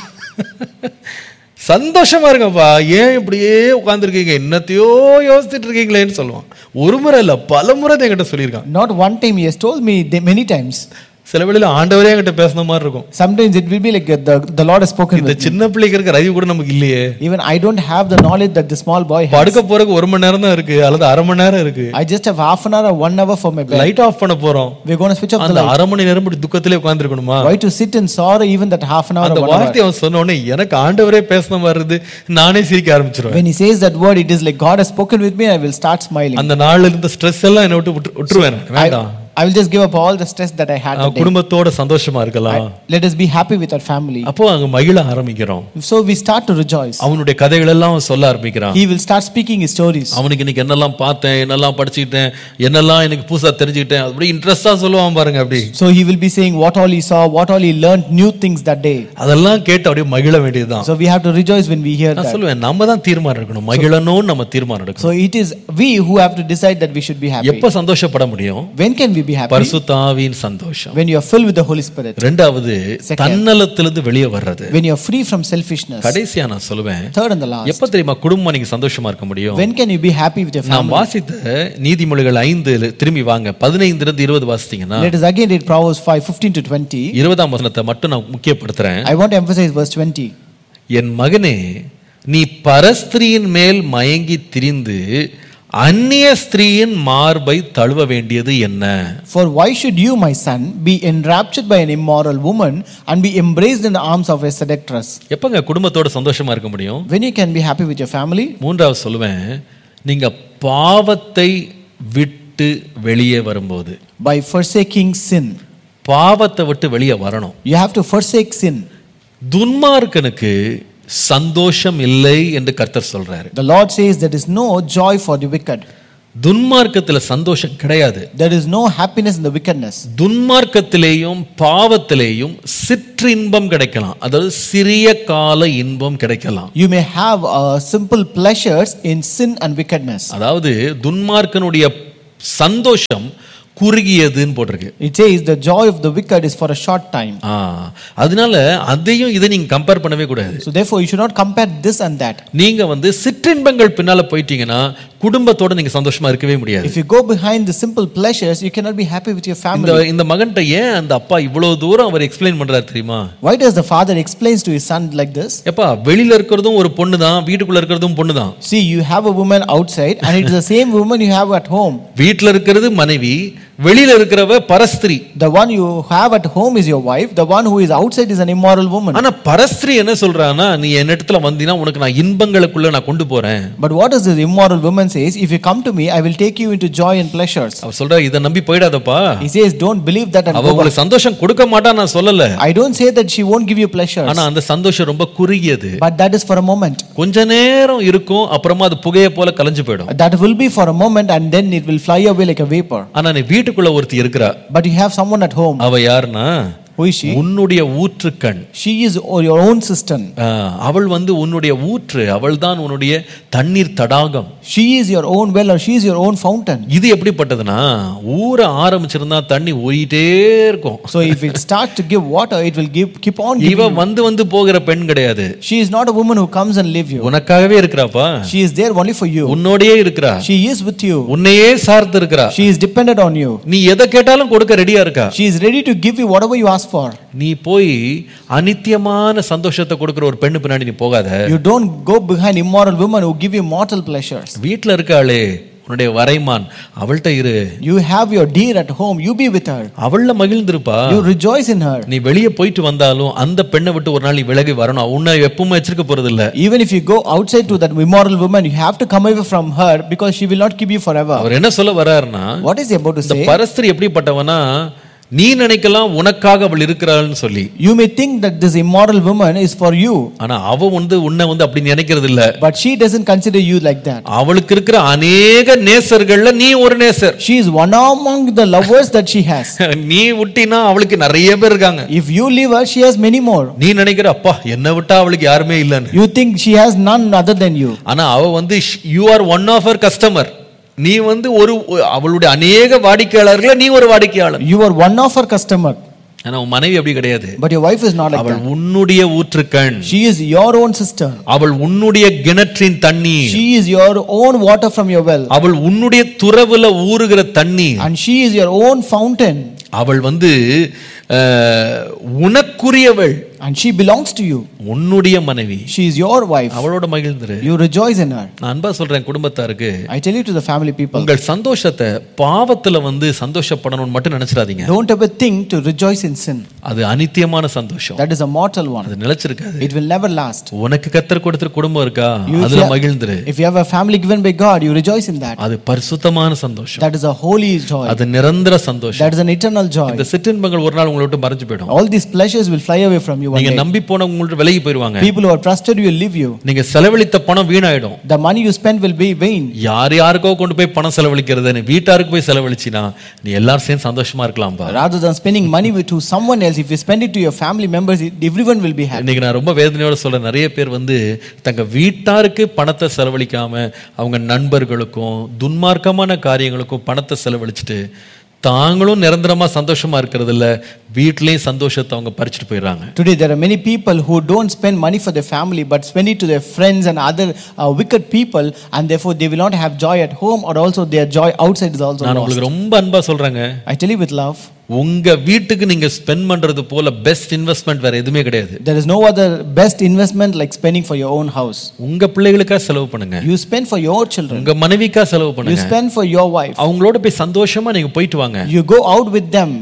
சந்தோஷமா இருங்கப்பா ஏன் இப்படியே உட்காந்துருக்கீங்க என்னத்தையோ யோசிச்சுட்டு இருக்கீங்களேன்னு சொல்லுவான் ஒரு முறை இல்ல பல முறை தான் என்கிட்ட சொல்லியிருக்கான் Not one time, he has told me they, many times. சில வேளையில ஆண்டவரே என்கிட்ட பேசுன மாதிரி இருக்கும் Sometimes it will be like uh, the, the Lord has spoken இந்த with me. சின்ன பிள்ளைக்கு இருக்க அறிவு கூட நமக்கு இல்லையே Even I don't have the knowledge that the small boy has. படுக்க போறதுக்கு ஒரு மணி நேரம் தான் இருக்கு அல்லது அரை மணி நேரம் இருக்கு I just have half an hour or one hour for my bed. Light off பண்ண போறோம் We're going to switch off the அந்த light. அரை மணி நேரம் இப்படி துக்கத்திலே உட்கார்ந்துருக்கணுமா Why to sit in sorrow even that half an hour அந்த or one hour? வார்த்தையை அவன் சொன்ன உடனே எனக்கு ஆண்டவரே பேசின மாதிரி இருந்து நானே சிரிக்க ஆரம்பிச்சிருவேன் When he says that word, it is like God has spoken with me, I will start smiling. அந்த நாள்ல இருந்த ஸ்ட்ரெஸ் எல்லாம் என்னை விட்டு விட்டு- விட்டுருவேன் I, வேண்டாம் I will just give up all the stress that I had நான் that day. குடும்பத்தோட சந்தோஷமா இருக்கலாம் Let us be happy with our family. அப்போ அங்க மகிழ ஆரம்பிக்கிறோம் So we start to rejoice. அவனுடைய கதைகள் எல்லாம் அவன் சொல்ல ஆரம்பிக்கிறான் He will start speaking his stories. அவனுக்கு இன்னைக்கு என்னெல்லாம் பார்த்தேன் என்னெல்லாம் படிச்சுக்கிட்டேன் என்னெல்லாம் எனக்கு புதுசா தெரிஞ்சுக்கிட்டேன் அப்படி இன்ட்ரெஸ்டா சொல்லுவான் பாருங்க அப்படி So he will be saying what all he saw, what all he learned, new things that day. அதெல்லாம் கேட்டு அப்படியே மகிழ வேண்டியதுதான் So we have to rejoice when we hear நான் that. சொல்லுவேன் நம்ம தான் தீர்மானம் எடுக்கணும் மகிழணும்னு நம்ம தீர்மானம் எடுக்கணும் So it is we who have to decide that we should be happy. எப்ப சந்தோஷப்பட முடியும் When can we be happy? பரிசுத்தாவின் சந்தோஷம் When you are filled with the Holy Spirit. ரெண்டாவது Second. தன்னலத்திலிருந்து வெளியே வர்றது When you are free from selfishness. கடைசியா நான் சொல்லுவேன் Third and the last. எப்ப தெரியுமா குடும்பம் நீங்க சந்தோஷமா இருக்க முடியும் When can you be happy with your நாம் family? வாசித்த நீதிமொழிகள் ஐந்து திரும்பி வாங்க பதினைந்துல இருந்து இருபது வாசித்தீங்கன்னா Let us again read Proverbs 5 15 to 20. இருபதாம் வசனத்தை மட்டும் நான் முக்கியப்படுத்துறேன் I want to emphasize verse 20. என் மகனே நீ பரஸ்திரியின் மேல் மயங்கி திரிந்து அந்நிய ஸ்திரீயின் மார்பை தழுவ வேண்டியது என்ன For why should you, my son, be enraptured by an immoral woman and be embraced in the arms of a seductress? எப்பங்க குடும்பத்தோட சந்தோஷமா இருக்க முடியும் When you can be happy with your family? மூன்றாவது சொல்லுவேன் நீங்க பாவத்தை விட்டு விட்டு வெளியே வரும்போது by forsaking sin. பாவத்தை விட்டு வெளியே வரணும் You have to forsake sin. துன்மார்க்கனுக்கு சந்தோஷம் இல்லை என்று கர்த்தர் சொல்றாரு The Lord says there is no joy for the wicked. துன்மார்க்கத்துல சந்தோஷம் கிடையாது There is no happiness in the wickedness. துன்மார்க்கத்திலேயும் பாவத்திலேயும் சிற்றின்பம் கிடைக்கலாம் அதாவது சிறிய கால இன்பம் கிடைக்கலாம் You may have uh, simple pleasures in sin and wickedness. அதாவது துன்மார்க்கனுடைய சந்தோஷம் குறுகியதுன்னு போட்டிருக்கு It says the joy of the wicked is for a short time. ஆ அதனால அதையும் இதை நீங்க கம்பேர் பண்ணவே கூடாது So therefore, you should not compare this and that. நீங்க வந்து சிற்றின்பங்கள் பின்னால போயிட்டீங்கன்னா குடும்பத்தோட நீங்க சந்தோஷமா இருக்கவே முடியாது If you go behind the simple pleasures, you cannot be happy with your இந்த family. இந்த மகன்கிட்ட ஏன் அந்த அப்பா இவ்வளவு தூரம் அவர் எக்ஸ்பிளைன் பண்றாரு தெரியுமா Why does the father explains to his son like this? எப்பா வெளியில இருக்கிறதும் ஒரு பொண்ணு தான் வீட்டுக்குள்ள இருக்கிறதும் பொண்ணு தான் See, you have a woman outside, and it is the same woman you have at home. வீட்டுல இருக்கிறது மனைவி வெளியில இருக்கிறவ பரஸ்திரி The one you have at home is your wife. The one who is outside is an immoral woman. ஆனா பரஸ்திரி என்ன சொல்றான்னா நீ என்னிடத்துல வந்தீங்கன்னா உனக்கு நான் இன்பங்களுக்குள்ள நான் கொண்டு போறேன் But what does this immoral woman says? If you come to me, I will take you into joy and pleasures. அவ சொல்றா இதை நம்பி போயிடாதப்பா He says, don't believe that and அவ go back. உங்களுக்கு சந்தோஷம் கொடுக்க மாட்டா நான் சொல்லல I don't say that she won't give you pleasures, ஆனா அந்த சந்தோஷம் ரொம்ப குறுகியது but that is for a moment. கொஞ்ச நேரம் இருக்கும் அப்புறமா அது புகையை போல கலைஞ்சு போயிடும் That will be for a moment, and then it will fly away like a vapor. ஆனா நீ வீட்டுக்குள்ள ஒருத்தி இருக்கிறா But you have someone at home. அவ யாருன்னா Who is she? உன்னுடைய ஊற்றுக்கண் She is your own cistern. ஆ, அவள் வந்து உன்னுடைய ஊற்று அவள் தான் உன்னுடைய தண்ணீர் தடாகம் She is your own well, or she is your own fountain. இது எப்படிப்பட்டதுன்னா ஊற ஆரம்பிச்சிருந்தா தண்ணி ஓடிட்டே இருக்கும் So if it starts to give water, it will give keep on இவ giving. வந்து வந்து போகிற பெண் கிடையாது She is not a woman who comes and leave you. உனக்காகவே இருக்கிறாப்பா She is there only for you. உன்னோடயே இருக்கிறா She is with you. உன்னையே சார்ந்து இருக்கிறா She is dependent on you. நீ எதை கேட்டாலும் கொடுக்க ரெடியா இருக்கா She is ready to give you whatever you ask for. நீ போய் அனித்தியமான சந்தோஷத்தை கொடுக்கிற ஒரு பெண்ணு பின்னாடி நீ போகாத You don't go behind immoral women who give you mortal pleasures. வீட்டுல இருக்காளே உன்னுடைய வரைமான் அவள்கிட்ட இரு You have your dear at home. You be with her. அவள்ல மகிழ்ந்திருப்பா You rejoice in her. நீ வெளியே போயிட்டு வந்தாலும் அந்த பெண்ணை விட்டு ஒரு நாள் நீ விலகி வரணும் உன்னை எப்பவுமே வச்சிருக்க போறது இல்ல Even if you go outside to that immoral woman, you have to come away from her because she will not keep you forever. அவர் என்ன சொல்ல வர்றாருன்னா What is he about to இந்த say? பரஸ்திரி எப்படிப்பட்டவனா நீ நினைக்கலாம் உனக்காக அவள் இருக்கிறாள்னு சொல்லி You may think that this immoral woman is for you, ஆனா அவ வந்து உன்னை வந்து அப்படி நினைக்கிறது இல்ல but she doesn't consider you like that. அவளுக்கு இருக்கிற அநேக நேசர்கள்ல நீ ஒரு நேசர் She is one among the lovers that she has. நீ விட்டினா அவளுக்கு நிறைய பேர் இருக்காங்க If you leave her, she has many more. நீ நினைக்கிற அப்பா என்னை விட்டா அவளுக்கு யாருமே இல்லைன்னு You think she has none other than you. ஆனா அவ வந்து you are one of our customer நீ வந்து ஒரு அவளுடைய அநேக வாடிக்கையாளர்கள நீ ஒரு வாடிக்கையாளர் You are one of her customer, ஆனா உன் மனைவி அப்படி கிடையாது but your wife is not like அவள் that. உன்னுடைய ஊற்றுக்கண் She is your own sister. அவள் உன்னுடைய கிணற்றின் தண்ணீர் She is your own water from your well. அவள் உன்னுடைய துறவுல ஊறுகிற தண்ணீர் And she is your own fountain. அவள் வந்து அஹ், உனக்குரியவள் And she belongs to you. உன்னுடைய மனைவி She is your wife. அவளோட மகிழ்ந்துரு You rejoice in her. நான் அன்பா சொல்றேன் குடும்பத்தாருக்கு I tell you to the family people, உங்கள் சந்தோஷத்தை பாவத்துல வந்து சந்தோஷப்படணும்னு மட்டும் நினைச்சிடாதீங்க don't ever think to rejoice in sin. அது அனித்தியமான சந்தோஷம் That is a mortal one. அது நிலைச்சிருக்காது It will never last. உனக்கு கத்தர் கொடுத்துற குடும்பம் இருக்கா You- அதுல if, மகிழ்ந்துரு you, if you have a family given by God, you rejoice in that. அது பரிசுத்தமான சந்தோஷம் That is a holy joy. அது நிரந்தர சந்தோஷம் That is an eternal joy. இந்த சிற்றின்பங்கள் ஒரு நாள் உங்களை விட்டு மறைஞ்சு போயிடும் All these pleasures will fly away from you one நீங்க day. நம்பி போன உங்கள்ட்ட விலகி போயிருவாங்க People who are trusted you will leave you. நீங்க செலவழித்த பணம் வீணாயிடும் The money you spend will be vain. யார் யாருக்கோ கொண்டு போய் பணம் செலவழிக்கிறது நீ வீட்டாருக்கு போய் செலவழிச்சினா நீ எல்லாரும் சேர்ந்து சந்தோஷமா இருக்கலாம்பா Rather than spending money with to someone else, if you spend it to your family members, it- everyone will be happy. இன்னைக்கு நான் ரொம்ப வேதனையோட சொல்றேன் நிறைய பேர் வந்து தங்க வீட்டாருக்கு பணத்தை செலவழிக்காம அவங்க நண்பர்களுக்கும் துன்மார்க்கமான காரியங்களுக்கும் பணத்தை செலவழிச்சிட்டு தாங்களும் நிரந்தரமா சந்தோஷமா இருக்கிறது இல்ல வீட்லயும் சந்தோஷத்தை அவங்க பறிச்சுட்டு போயிடுறாங்க Today, there are many people who don't spend money for their family but spend it to their friends and other uh, wicked people, and therefore they will not have joy at home, or also their joy outside is also நான் lost. உங்களுக்கு ரொம்ப அன்பா சொல்றேங்க I tell you with love, உங்க வீட்டுக்கு நீங்க spend பண்றது போல பெஸ்ட் இன்வெஸ்ட்மெண்ட் வேற எதுவுமே கிடையாது there is no other best investment like spending for your own house. உங்க பிள்ளைகளுக்கா செலவு பண்ணுங்க You spend for your children, உங்க மனைவிக்கா செலவு you பண்ணுங்க spend for your wife, அவங்களோட போய் சந்தோஷமா நீங்க போயிட்டு வாங்க you go out with them.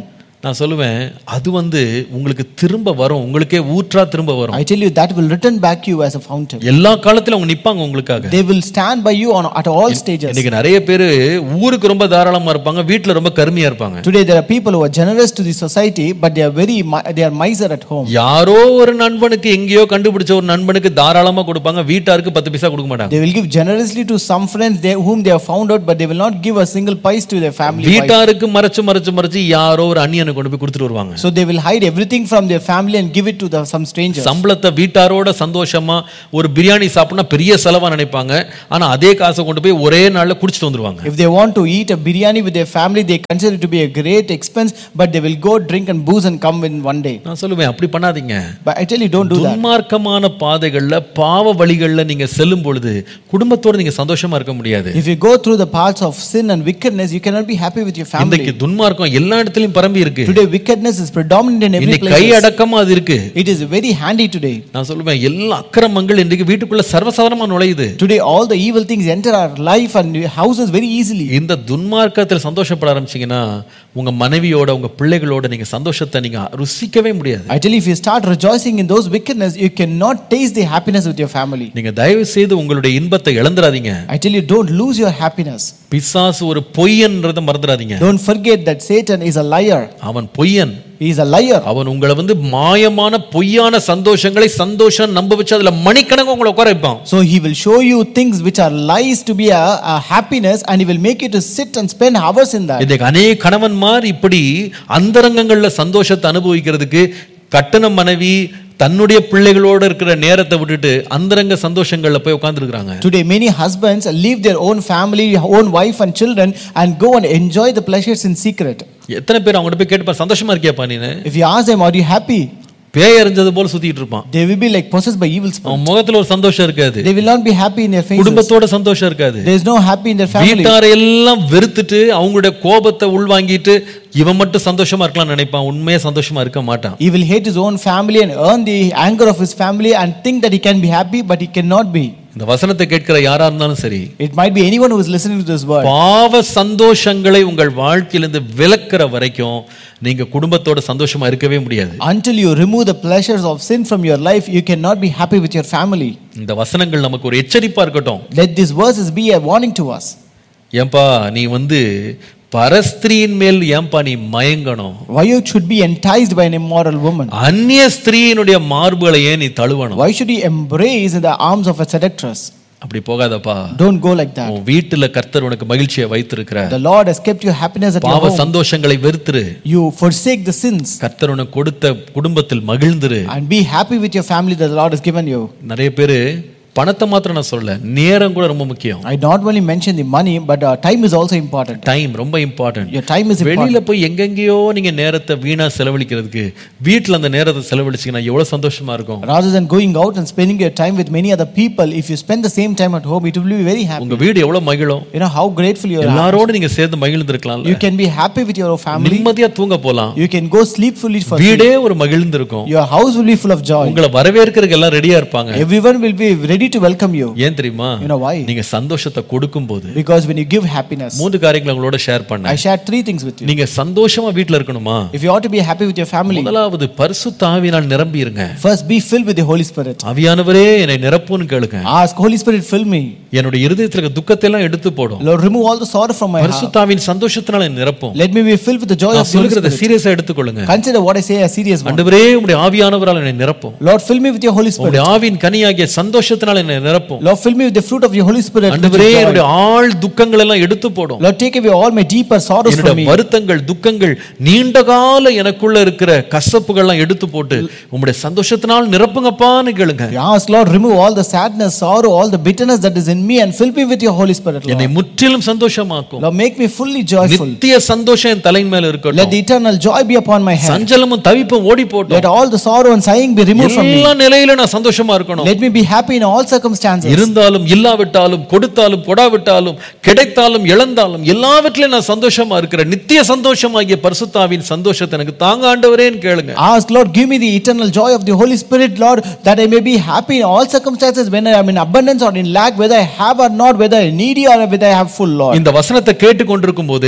நான் சொல்லுவேன் அது வந்து உங்களுக்கு திரும்ப வரும் உங்களுக்கே ஊற்றா திரும்ப வரும் I tell you, that will return back you as a fountain. எல்லா காலத்திலும் அவங்க நிப்பாங்க உங்களுக்காக They will stand by you on, at all stages. இன்னைக்கு நிறைய பேர் ஊருக்கு ரொம்ப தாராளமா இருப்பாங்க வீட்டுல ரொம்ப கருமையா இருப்பாங்க Today, there are people who are generous to the society, but they are very, mi- they are miser at home. யாரோ ஒரு நண்பனுக்கு எங்கேயோ கண்டுபிடிச்ச ஒரு நண்பனுக்கு தாராளமா கொடுப்பாங்க வீட்டாருக்கு பத்து பைசா கொடுக்க மாட்டாங்க They will give generously to some friends they, whom they have found out, but they will not give a single pice to their family. wife. வீட்டாருக்கு மறைச்சு மறைச்சு மறைச்சு யாரோ ஒரு அந்நியனை கொண்டு போய் கொடுத்துட்டு வருவாங்க So they will hide everything from their family and give it to the, some strangers. சம்பளத்தை வீட்டாரோட சந்தோஷமா ஒரு பிரியாணி சாப்பிட்டா பெரிய செலவா நினைப்பாங்க ஆனா அதே காசை கொண்டு போய் ஒரே நாள்ல குடிச்சிட்டு வந்துருவாங்க If they want to eat a biryani with their family, they consider it to be a great expense, but they will go drink and booze and come in one day. நான் சொல்லுவேன் அப்படி பண்ணாதீங்க But I tell you, don't do that. துன்மார்க்கமான பாதைகள்ல பாவ வழிகள்ல நீங்க செல்லும் பொழுது குடும்பத்தோட நீங்க சந்தோஷமா இருக்க முடியாது If you go through the paths of sin and wickedness, you cannot be happy with your இன்றைக்கு family. துன்மார்க்கம் எல்லா இடத்துலயும் பரம்பி இருக்கு Today, wickedness is predominant in every இன்னைக்கு கை place. அடக்கமா அது இருக்கு It is very handy today. நான் சொல்லுவேன் எல்லா அக்கிரமங்கள் இன்றைக்கு வீட்டுக்குள்ள சர்வசாதாரணமா நுழையுது Today, all the evil things enter our life and houses very easily. இந்த துன்மார்க்கத்தில் சந்தோஷப்பட ஆரம்பிச்சீங்கன்னா உங்க மனைவியோட உங்க பிள்ளைகளோட நீங்க சந்தோஷத்தை நீங்க ருசிக்கவே முடியாது I tell you, if you start rejoicing in those wickedness, you cannot taste the happiness with your family. நீங்க தயவு செய்து உங்களுடைய இன்பத்தை இழந்துடாதீங்க I tell you, don't lose your happiness. பிசாசு ஒரு பொய்யன்றதை மறந்துடாதீங்க Don't forget that Satan is a liar. அவன் பொய்யன் He is a liar. அவன் உங்களை வந்து மாயமான பொய்யான சந்தோஷங்களை சந்தோஷம் நம்ப வச்சு அதுல மணிக்கணக்கு உங்களை உட்கார வைப்பான் So he will show you things which are lies to be a, a happiness and he will make you to sit and spend hours in that. இன்றைக்கு அநேக கணவன்மார் இப்படி அந்தரங்கங்கள்ல சந்தோஷத்தை அனுபவிக்கிறதுக்கு கட்டண மனைவி தன்னுடைய பிள்ளைகளோட இருக்கிற நேரத்தை விட்டுட்டு அந்தரங்க சந்தோஷங்கள்ல போய் உட்கார்ந்துருக்காங்க Today, many husbands leave their own family, own wife and children and go and enjoy the pleasures in secret. எத்தனை பேர் அவங்ககிட்ட போய் கேட்டுப்பா சந்தோஷமா இருக்கியாப்பா நீனு If you ask them, Are you happy? பேய் அறிஞ்சது போல சுத்திட்டு இருப்பான் They will be like possessed by evil spirits. அவன் முகத்துல ஒரு சந்தோஷம் இருக்காது They will not be happy in their faces. குடும்பத்தோட சந்தோஷம் இருக்காது There is no happy in their family. வீட்டாரை எல்லாம் வெறுத்துட்டு அவங்களுடைய கோபத்தை உள்வாங்கிட்டு இவன் மட்டும் சந்தோஷமா இருக்கலாம் நினைப்பான் உண்மையா சந்தோஷமா இருக்க மாட்டான் He will hate his own family and earn the anger of his family and think that he can be happy, but he cannot be. இந்த வசனத்தை கேட்கிற யாரா இருந்தாலும் சரி It might be anyone who is listening to this word. பாவ சந்தோஷங்களை உங்கள் வாழ்க்கையிலிருந்து விலக்கிற வரைக்கும் நீங்க குடும்பத்தோட சந்தோஷமா இருக்கவே முடியாது Until you remove the pleasures of sin from your life, you cannot be happy with your family. இந்த வசனங்கள் நமக்கு ஒரு எச்சரிப்பா இருக்கட்டும் Let these verses be a warning to us. ஏன்பா நீ வந்து பரஸ்திரியின் மேல் ஏன்பா நீ மயங்கணும் Why you should be enticed by an immoral woman? அந்நிய ஸ்திரீயினுடைய மார்புகளை ஏன் நீ தழுவணும் Why should you embrace in the arms of a seductress? அப்படி போகாதப்பா Don't go like that. உன் வீட்டுல கர்த்தர் உனக்கு mகிழ்ச்சியை வைத்திருக்கிறார் The Lord has kept your happiness at your பாவ home. சந்தோஷங்களை வெறுத்துரு You forsake the sins கர்த்தர் உனக்கு கொடுத்த குடும்பத்தில் மகிழ்ந்துரு and be happy with your family that the Lord has given you. நிறைய பேரு பணத்தை மாத்திரம் நான் சொல்ல நேரம் கூட ரொம்ப முக்கியம் I not only mention the money, but uh, time is also important. Time ரொம்ப important Your time is important. வெளியில போய் எங்கெங்கேயோ நீங்க நேரத்தை வீணா செலவழிக்கிறதுக்கு வீட்டுல அந்த நேரத்தை செலவழிச்சீங்கன்னா எவ்வளவு சந்தோஷமா இருக்கும் Rather than going out and spending your time with many other people, if you spend the same time at home, it will be very happy. உங்க வீடு எவ்வளவு மகிழும் You know how grateful you are. எல்லாரோட நீங்க சேர்ந்து மகிழ்ந்திருக்கலாம்ல You can be happy with your family. நிம்மதியா தூங்க போலாம் You can go sleep fully for வீடே ஒரு மகிழ்ந்திருக்கும் Your house will be full of joy. உங்களை வரவேற்கிறதுக்கு எல்லாம் ரெடியா இருப்பாங்க Everyone will be ready to welcome you. ஏன் தெரியுமா You know why? நீங்க சந்தோஷத்தை கொடுக்கும் போது Because when you give happiness, மூன்று காரியங்களை உங்களோட ஷேர் பண்ண I shared three things with you. நீங்க சந்தோஷமா வீட்டுல இருக்கணுமா If you ought to be happy with your family, முதலாவது பரிசுத்த ஆவியினால் நிரம்பி இருங்க first be filled with the Holy Spirit. ஆவியானவரே என்னை நிரப்புன்னு கேளுங்க Ask, Holy Spirit, fill me. என்னுடைய இருதயத்துல இருக்க துக்கத்தை எல்லாம் எடுத்து போடும் Lord, remove all the sorrow from my heart. பரிசுத்தாவின் சந்தோஷத்தினால என்னை நிரப்பும் Let me be filled with the joy நான் of the Holy சொல்கிறத Spirit. சீரியஸா எடுத்துக்கொள்ளுங்க Consider what I say a serious one. ஆண்டவரே உடைய ஆவியானவரால் என்னை நிரப்பும் Lord, fill me with your Holy Spirit. உடைய ஆவின் கனியாகிய சந்தோஷத்தினால என்னை நிரப்பும் Lord, fill me with the fruit of your Holy Spirit. which is ஆண்டவரே joy. என்னுடைய ஆள் துக்கங்கள் எல்லாம் எடுத்து போடும் Lord, take away all my deeper sorrows from என்னுடைய me. வருத்தங்கள் துக்கங்கள் நீண்ட கால எனக்குள்ள இருக்கிற கசப்புகள்லாம் எடுத்து போட்டு உம்முடைய சந்தோஷத்தினால் நிரப்புங்கப்பான்னு கேளுங்க Ask, Lord, remove all the sadness, sorrow, all the bitterness that is in me and fill me with your Holy Spirit, Lord. என்னை முற்றிலும் சந்தோஷமாக்கும் Lord, make me fully joyful. நித்திய சந்தோஷம் என் தலையின் மேல Let இருக்கட்டும் the eternal joy be upon my head. சஞ்சலமும் தவிப்பும் ஓடி போட்டோம் Let all the sorrow and sighing be removed from me. எல்லா நிலையில நான் சந்தோஷமா இருக்கணும் Let me be happy in all circumstances. இருந்தாலும் இல்லாவிட்டாலும் கொடுத்தாலும் கொடாவிட்டாலும் கிடைத்தாலும் இழந்தாலும் எல்லாவற்றிலும் நான் சந்தோஷமா இருக்கிறேன் நித்திய சந்தோஷமாகிய பரிசுத்தாவின் சந்தோஷத்தை எனக்கு தாங்க ஆண்டவரேன்னு கேளுங்க Ask, Lord, give me the eternal joy of the Holy Spirit, Lord, that I may be happy in all circumstances when I am in abundance or in lack, whether I have or not, whether I needy or whether I have full, Lord. இந்த வசனத்தை கேட்டுக்கொண்டிருக்கும் போதே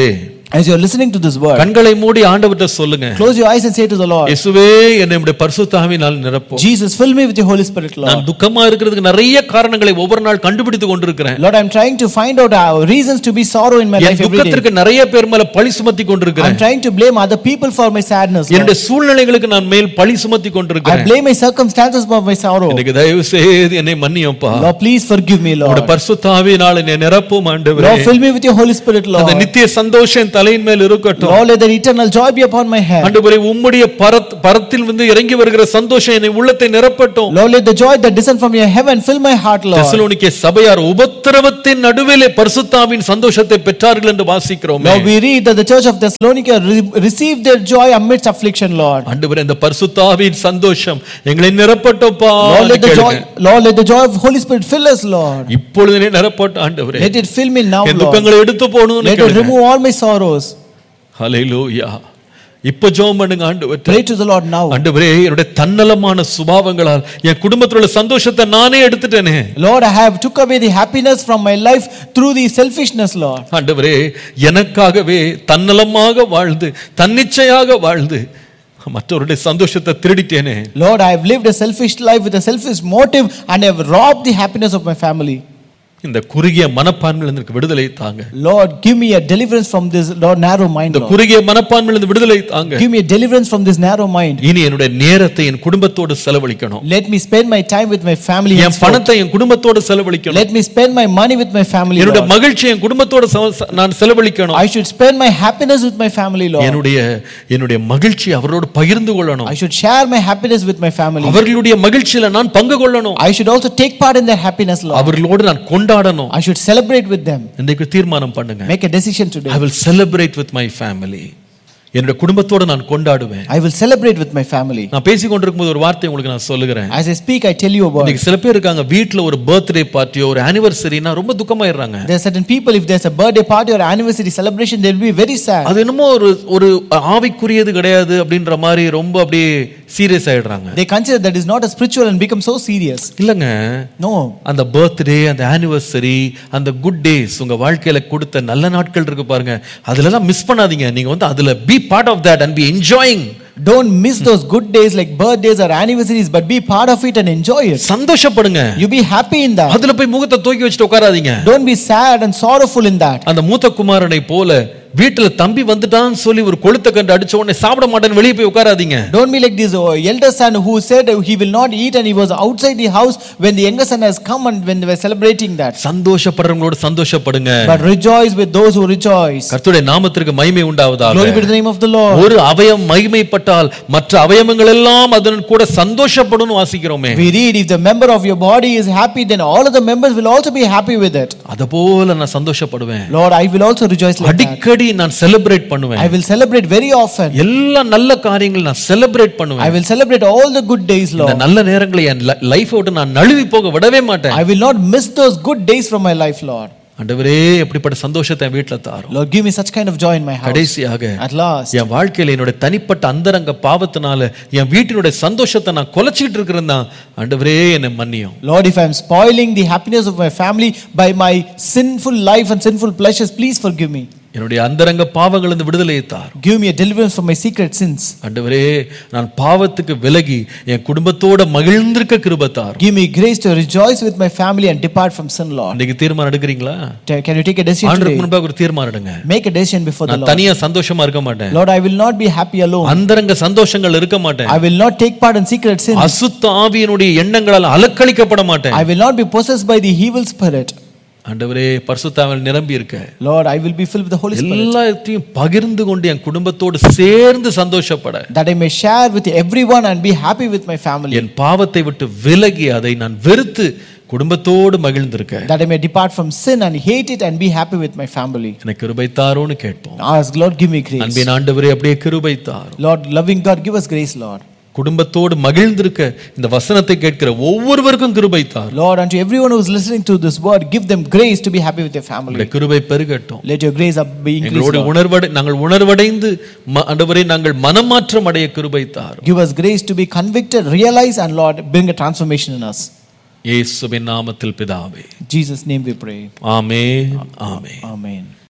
As you're listening to this word, கண்களை மூடி ஆண்டவர்கிட்ட சொல்லுங்க close your eyes and say to the Lord, இயேசுவே என்னை உடைய பரிசுத்தாவினால் நிரப்பும் Jesus, fill me with your Holy Spirit, Lord. நான் துக்கமா இருக்கிறதுக்கு நிறைய காரணங்களை ஒவ்வொரு நாள் கண்டுபிடித்து கொண்டிருக்கிறேன் Lord, I'm trying to find out uh, reasons to be sorrow in my N life every day. துக்கத்திற்கு நிறைய பேர் மேல பழி சுமத்தி கொண்டிருக்கிறேன் I'm trying to blame other people for my sadness. Lord. என்னுடைய சூழ்நிலைகளுக்கு நான் மேல் பழி சுமத்தி I கொண்டிருக்கிறேன் blame my circumstances for my sorrow. எனக்கு தயவு செய்து என்னை மன்னியப்பா Lord, please forgive me, உடைய Lord. பரிசுத்தாவினால் என்னை நிரப்பும் ஆண்டவரே Lord, fill me with your Holy Spirit, அந்த Lord. நித்திய சந்தோஷம் என் தலையின் மேல் இருக்கட்டும் Lord, let the eternal joy be upon my head. ஆண்டவரே உம்முடைய பரத் பரத்தில் வந்து இறங்கி வருகிற சந்தோஷம் என்னை உள்ளத்தை நிரப்பட்டும் Lord, let the joy that descend from your heaven fill my heart, Lord. Thessalonica சபையார் உபத்திரவத்தின் நடுவிலே பரிசுத்தாவின் சந்தோஷத்தை பெற்றார்கள் என்று வாசிக்கிறோமே Lord, we read that the church of Thessalonica re- received their joy amidst affliction, Lord. ஆண்டவரே இந்த பரிசுத்தாவின் சந்தோஷம் எங்களை நிரப்பட்டோம்ப்பா Lord, let the joy, கேளுங்க. Lord, let the joy of Holy Spirit fill us, Lord. இப்பொழுதே நிரப்பட்டும் ஆண்டவரே Let it fill me now, N Lord. துக்கங்களை எடுத்து போகணும்னு Let it கேளுங்க. remove all my sorrows. ஹalleluya இப்ப ஜெபம் பண்ணுங்க ஆண்டவரே Pray to the Lord now. ஆண்டவரே என்னுடைய தன்னலமான சுபாவங்களால் என் குடும்பத்தில் உள்ள சந்தோஷத்தை நானே எடுத்துட்டேனே Lord, I have took away the happiness from my life through the selfishness, Lord. ஆண்டவரே எனக்காகவே தன்னலமாக வாழ்ந்து தன்னிச்சையாக வாழ்ந்து மற்றவருடைய சந்தோஷத்தை திருடிட்டேனே Lord, I have lived a selfish life with a selfish motive and I have robbed the happiness of my family. இந்த குறுகிய மனப்பான்மையிலிருந்து எனக்கு விடுதலை தாங்க Lord, give me a deliverance from this Lord, narrow mind. இந்த Lord. குறுகிய மனப்பான்மையிலிருந்து விடுதலை தாங்க Give me a deliverance from this narrow mind. இனி என்னுடைய நேரத்தை என் குடும்பத்தோடு செலவழிக்கணும் Let me spend my time with my family. N henceforth. பணத்தை என் குடும்பத்தோடு செலவழிக்கணும் Let me spend my money with my family. என்னுடைய Lord. மகிழ்ச்சி என் குடும்பத்தோடு செல- நான் செலவழிக்கணும் I should spend my happiness with my family, Lord. என்னுடைய என்னுடைய மகிழ்ச்சி அவரோடு பகிர்ந்து கொள்ளணும் I should share my happiness with my family. அவர்களுடைய மகிழ்ச்சியில நான் பங்கு கொள்ளணும் I should also take part in their happiness, Lord. அவர்களோடு நான் கொண்டாடணும் I should celebrate with them. இன்றைக்கு தீர்மானம் பண்ணுங்க Make a decision today. I will celebrate with my family என்னுடைய குடும்பத்தோடு நான் கொண்டாடுவேன் I will celebrate with my family. நான் பேசி கொண்டிருக்கும்போது ஒரு வார்த்தை உங்களுக்கு நான் சொல்லுகிறேன் As I speak, I tell you about. இன்னைக்கு சில பேர் இருக்காங்க வீட்ல ஒரு பர்த்டே பார்ட்டியோ ஒரு ஆனிவர்சரினா ரொம்ப துக்கமாயிடுறாங்க There are certain people, if there's a birthday party or anniversary celebration, they'll be very sad. அது என்னமோ ஒரு ஒரு ஆவிக்குரியது கிடையாது அப்படின்ற மாதிரி ரொம்ப அப்படியே சீரியஸ் ஆயிடுறாங்க They consider that is not a spiritual and become so serious. இல்லைங்க No. அந்த பர்த்டே அந்த ஆனிவர்சரி அந்த குட் டேஸ் உங்க வாழ்க்கையில கொடுத்த நல்ல நாட்கள் இருக்கு பாருங்க அதுலலாம் மிஸ் பண்ணாதீங்க நீங்க வந்து அதுல be part of that and be enjoying Don't miss those good days like birthdays or anniversaries, but be part of it and enjoy it. சந்தோஷப்படுங்க You be happy in that. அதுல போய் முகத்தை தூக்கி வச்சுட்டு உட்காராதீங்க Don't be sad and sorrowful in that. அந்த மூத்த குமாரனை போல வீட்டுல தம்பி வந்துட்டான்னு சொல்லி ஒரு கொளுத்த கண்டு அடிச்ச உடனே சாப்பிட மாட்டேன்னு வெளியே போய் உட்காராதீங்க Don't be like this uh, elder son who said he will not eat and he was outside the house when the younger son has come and when they were celebrating that. சந்தோஷப்படுறவங்களோட சந்தோஷப்படுங்க But rejoice with those who rejoice. கர்த்தருடைய நாமத்திற்கு மகிமை உண்டாவதாக Glory be to the name of the Lord. ஒரு அவயம் மகிமைப்பட்டால் மற்ற அவயவங்கள் எல்லாம் அதன் கூட சந்தோஷப்படும் வாசிக்கிறோமே We read if the member of your body is happy, then all of the members will also be happy with it. அத போல நான் சந்தோஷப்படுவேன் Lord, I will also rejoice like that. அடிக்கடி நான் செலிப்ரேட் பண்ணுவேன் I will celebrate very often. எல்லா நல்ல காரியங்கள் நான் செலிப்ரேட் I பண்ணுவேன் will celebrate all the good days, இந்த Lord. நல்ல நேரங்களை என் லைஃப் விட்டு நான் நழுவி போக விடவே மாட்டேன் I will not miss those good days from my life, Lord. ஆண்டவரே எப்படிப்பட்ட சந்தோஷத்தை என் வீட்டுல தாரும் Lord, give me such kind of joy in my house. கடைசியாக At last. என் வாழ்க்கையில என்னோட தனிப்பட்ட அந்தரங்க பாவத்தினால என் வீட்டினுடைய சந்தோஷத்தை நான் குலைச்சிட்டு இருக்கிறேன் தான் ஆண்டவரே என்னை மன்னியும் Lord, if I am spoiling the happiness of my family by my sinful life and sinful pleasures, please forgive me. என்னுடைய அந்தரங்க பாவங்களிலிருந்து விடுதலையை தாரும் Give me a deliverance from my secret sins. ஆண்டவரே நான் பாவத்துக்கு விலகி என் குடும்பத்தோட மகிழ்ந்திருக்க கிருபத்தார் Give me grace to rejoice with my family and depart from sin, Lord. அன்றைக்கு தீர்மானம் எடுக்கிறீங்களா Ta- Can you take a decision ஆண்டுக்கு today? முன்பாக ஒரு தீர்மானம் எடுங்க Make a decision before the நான் Lord. தனியா சந்தோஷமா இருக்க மாட்டேன் Lord, I will not be happy alone. அந்தரங்க சந்தோஷங்கள் இருக்க மாட்டேன் I will not take part in secret sins. அசுத்த ஆவியினுடைய எண்ணங்களால் அலக்களிக்கப்பட மாட்டேன் I will not be possessed by the evil spirit. ஆண்டவரே பரிசுத்தாவில் நிரம்பி இருக்க Lord, I will be filled with the Holy Spirit. எல்லாத்தையும் பகிர்ந்து கொண்டு என் குடும்பத்தோடு சேர்ந்து சந்தோஷப்பட That I may share with everyone and be happy with my family. என் பாவத்தை விட்டு விலகி அதை நான் வெறுத்து குடும்பத்தோடு மகிழ்ந்திருக்க That I may depart from sin and hate it and be happy with my family. எனக்கு கிருபை தாரோன்னு கேட்போம் Ask, Lord, give me grace. அன்பின் ஆண்டவரே அப்படியே கிருபை தாரும் Lord, loving God, give us grace, Lord. குடும்பத்தோடு மகிழ்ந்திருக்க இந்த வசனத்தை கேட்கிற ஒவ்வொருவருக்கும் கிருபை தாரும் Lord, unto everyone who is listening to this word, give them grace to be happy with their family. உங்களுடைய கிருபை பெருகட்டும் Let your grace up be increased. எங்களோடு Lord. உணர்வடை நாங்கள் உணர்வடைந்து ம- ஆண்டவரே நாங்கள் மனமாற்றம் அடைய கிருபை தாரும் Give us grace to be convicted, realize, and Lord, bring a transformation in us. இயேசுவின் நாமத்தில் பிதாவே In Jesus' name we pray. Amen amen Amen.